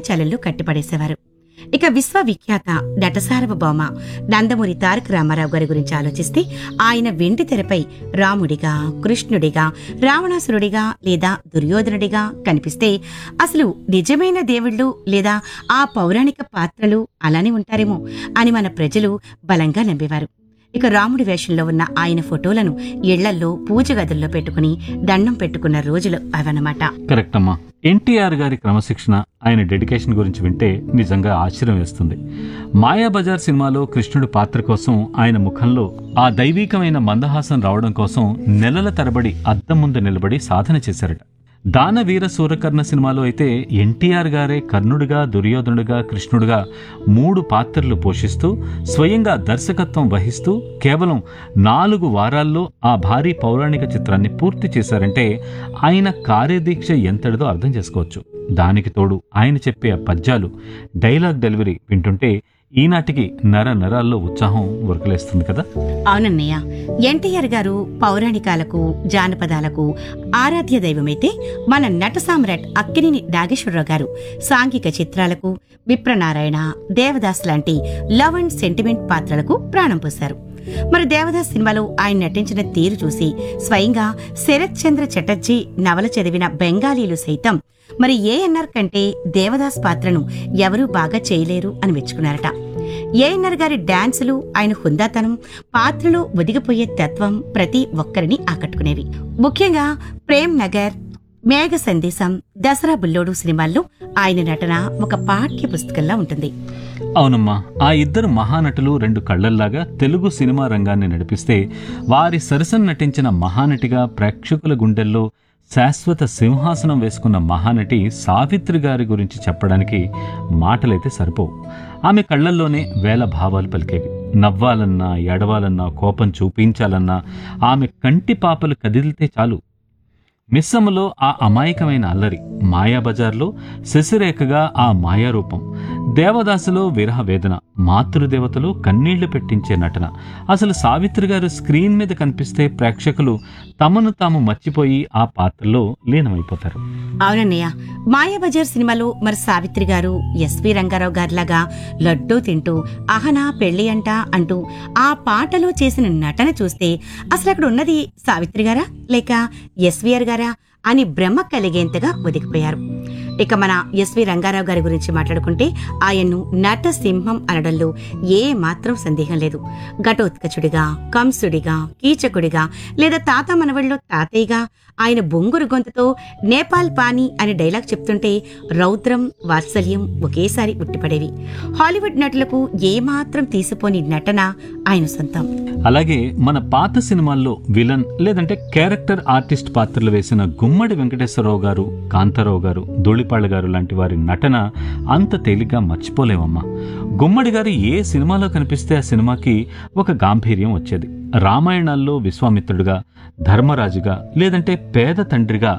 మాయాచాలంలో కట్టిపడేసేవారు ఇక విశ్వవిఖ్యాత నటసార్వభౌమ నందమూరి తారక రామారావు గారి గురించి ఆలోచిస్తే ఆయన వెండి తెరపై రాముడిగా కృష్ణుడిగా రావణాసురుడిగా లేదా దుర్యోధనుడిగా కనిపిస్తే అసలు నిజమైన దేవుళ్ళు లేదా ఆ పౌరాణిక పాత్రలు అలానే ఉంటారేమో అని మన ప్రజలు బలంగా నమ్మేవారు ఇక రాముడి వేషంలో ఉన్న ఆయన ఫోటోలను ఇళ్లల్లో పూజ గదుల్లో పెట్టుకుని దండం పెట్టుకున్న రోజులు అవన్నమాట కరెక్ట్ అమ్మా ఎన్టీఆర్ గారి క్రమశిక్షణ ఆయన డెడికేషన్ గురించి వింటే నిజంగా ఆశ్చర్యం వేస్తుంది మాయాబజార్ సినిమాలో కృష్ణుడి పాత్ర కోసం ఆయన ముఖంలో ఆ దైవీకమైన మందహాసం రావడం కోసం నెలల తరబడి అద్దం ముందు నిలబడి సాధన చేశారట దానవీర సూరకర్ణ సినిమాలో అయితే ఎన్టీఆర్ గారే కర్ణుడిగా దుర్యోధనుడిగా కృష్ణుడిగా మూడు పాత్రలు పోషిస్తూ స్వయంగా దర్శకత్వం వహిస్తూ కేవలం నాలుగు వారాల్లో ఆ భారీ పౌరాణిక చిత్రాన్ని పూర్తి చేశారంటే ఆయన కార్యదీక్ష ఎంతటిదో అర్థం చేసుకోవచ్చు దానికి తోడు ఆయన చెప్పే ఆ పద్యాలు డైలాగ్ డెలివరీ వింటుంటే ఈనాటికి నర నరాల్లో ఉత్సాహం ఉరకలేస్తుంది కదా అవునన్నయ్య ఎన్టీఆర్ గారు పౌరాణికాలకు జానపదాలకు ఆరాధ్య దైవమైతే మన నట సామ్రాట్ అక్కినేని నాగేశ్వరరావు గారు సాంఘిక చిత్రాలకు విప్రనారాయణ దేవదాస్ లాంటి లవ్ అండ్ సెంటిమెంట్ పాత్రలకు ప్రాణం పోశారు మరి దేవదాస్ సినిమాలో ఆయన నటించిన తీరు చూసి స్వయంగా శరత్ చంద్ర చటర్జీ నవల చదివిన బెంగాలీలు సైతం మరి ఏఎన్ఆర్ కంటే దేవదాస్ పాత్రను ఎవరూ బాగా చేయలేరు అని మెచ్చుకున్నారట ఏఎన్ఆర్ గారి డాన్సులు ఆయన హుందాతనం పాత్రలో ఒదిగిపోయే తత్వం ప్రతి ఒక్కరిని ఆకట్టుకునేవి ముఖ్యంగా ప్రేమ్ నగర్ మేఘ సందేశం దసరా బుల్లోడు సినిమాల్లో ఆయన నటన ఒక పాఠ్య పుస్తకంలా ఉంటుంది అవునమ్మా ఆ ఇద్దరు మహానటులు రెండు కళ్లల్లాగా తెలుగు సినిమా రంగాన్ని నడిపిస్తే వారి సరసన నటించిన మహానటిగా ప్రేక్షకుల గుండెల్లో శాశ్వత సింహాసనం వేసుకున్న మహానటి సావిత్రి గారి గురించి చెప్పడానికి మాటలైతే సరిపోవు ఆమె కళ్ళల్లోనే వేల భావాలు పలికేవి నవ్వాలన్నా ఎడవాలన్నా కోపం చూపించాలన్నా ఆమె కంటి పాపలు కదిలితే చాలు మిస్సమ్మలో ఆ అమాయకమైన అల్లరి మాయాబజార్లో శశిరేఖగా ఆ మాయారూపం దేవదాసులో విరహ వేదన మాతృదేవతలో కన్నీళ్లు పెట్టించే నటన అసలు సావిత్రి గారు స్క్రీన్ మీద కనిపిస్తే ప్రేక్షకులు తమను తాము మర్చిపోయి ఆ పాత్రలో లీనమైపోతారు అవునన్నయ్య మాయాబజార్ సినిమాలో మరి సావిత్రి గారు ఎస్వి రంగారావు గారిలాగా లడ్డూ తింటూ అహనా పెళ్లి అంట అంటూ ఆ పాటలో చేసిన నటన చూస్తే అసలు అక్కడ ఉన్నది సావిత్రి గారా లేక ఎస్వీఆర్ గారా అని భ్రమ కలిగేంతగా ఒదిగిపోయారు ఇక మన ఎస్వి రంగారావు గారి గురించి మాట్లాడుకుంటే ఆయన్ను నట సింహం అనడంలో ఏ మాత్రం సందేహం లేదు ఘటోత్కచుడిగా కంసుడిగా కీచకుడిగా లేదా తాత మనవళ్ళలో తాతయ్యగా ఆయన బొంగురు గొంతుతో నేపాల్ పానీ అనే డైలాగ్ చెప్తుంటే రౌద్రం వాత్సల్యం ఒకేసారి ఉట్టిపడేవి హాలీవుడ్ నటులకు ఏమాత్రం తీసిపోని నటన ఆయన సొంతం అలాగే మన పాత సినిమాల్లో విలన్ లేదంటే క్యారెక్టర్ ఆర్టిస్ట్ పాత్రలు వేసిన గుమ్మడి వెంకటేశ్వరరావు గారు కాంతారావు గారు ధూళిపాళ్ళ గారు లాంటి వారి నటన అంత తేలిగ్గా మర్చిపోలేమమ్మా గుమ్మడి గారు ఏ సినిమాలో కనిపిస్తే ఆ సినిమాకి ఒక గాంభీర్యం వచ్చేది రామాయణాల్లో విశ్వామిత్రుడిగా ధర్మరాజుగా లేదంటే పేద తండ్రిగా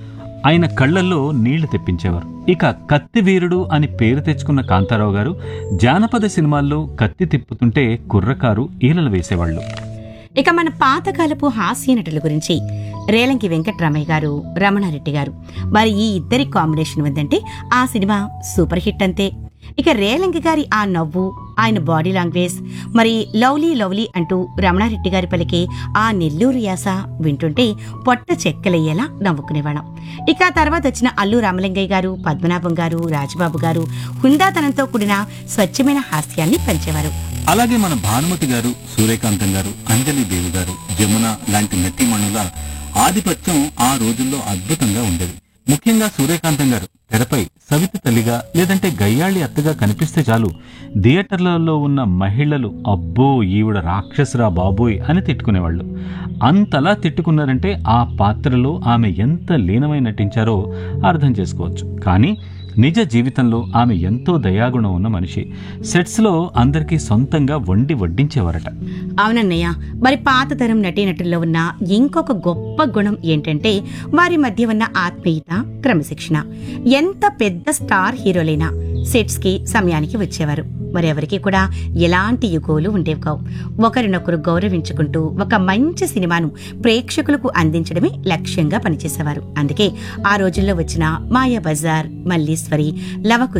ఆయన కళ్ళల్లో నీళ్లు తెప్పించేవారు ఇక కత్తి వీరుడు అని పేరు తెచ్చుకున్న కాంతారావు గారు జానపద సినిమాల్లో కత్తి తిప్పుతుంటే కుర్రకారు ఈలలు వేసేవాళ్ళు ఇక మన పాతకాలపు హాస్య నటుల గురించి రేలంకి వెంకట్రామయ్య గారు రమణారెడ్డి గారు మరి ఈ ఇద్దరి కాంబినేషన్ ఉందంటే ఆ సినిమా సూపర్ హిట్ అంతే ఇక రేలంకి గారి ఆ నవ్వు ఆయన బాడీ లాంగ్వేజ్ మరి లవ్లీ లవ్లీ అంటూ రమణారెడ్డి గారి పలికే ఆ నెల్లూరు యాస వింటుంటే పొట్ట చెక్కలయ్యేలా నవ్వుకునేవాళ్ళం ఇక ఆ తర్వాత వచ్చిన అల్లు రామలింగయ్య గారు పద్మనాభం గారు రాజబాబు గారు హుందాతనంతో కూడిన స్వచ్ఛమైన హాస్యాన్ని పంచేవారు అలాగే మన భానుమతి గారు సూర్యకాంతం గారు అంజలి దేవి గారు జమున లాంటి నటీమణుల ఆధిపత్యం ఆ రోజుల్లో అద్భుతంగా ఉండేది ముఖ్యంగా సూర్యకాంతం గారు తెరపై సవితి తల్లిగా లేదంటే గయ్యాళి అత్తగా కనిపిస్తే చాలు థియేటర్లలో ఉన్న మహిళలు అబ్బో ఈవిడ రాక్షసురా బాబోయ్ అని తిట్టుకునేవాళ్ళు అంతలా తిట్టుకున్నారంటే ఆ పాత్రలో ఆమె ఎంత లీనమై నటించారో అర్థం చేసుకోవచ్చు కానీ నిజ జీవితంలో ఆమె ఎంతో దయాగుణం ఉన్న మనిషి సెట్స్లో అందరికీ సొంతంగా వండి వడ్డించేవారట అవునన్నయ్య మరి పాత తరం నటీనటుల్లో ఉన్న ఇంకొక గొప్ప గుణం ఏంటంటే వారి మధ్య ఉన్న ఆత్మీయత క్రమశిక్షణ ఎంత పెద్ద స్టార్ హీరోలైనా సెట్స్ కి సమయానికి వచ్చేవారు మరి ఎవరికి కూడా ఎలాంటి యుగోలు ఉండేవి కావు ఒకరినొకరు గౌరవించుకుంటూ ఒక మంచి సినిమాను ప్రేక్షకులకు అందించడమే లక్ష్యంగా పనిచేసేవారు అందుకే ఆ రోజుల్లో వచ్చిన మాయా బజార్ మల్లీశ్వరి లవకు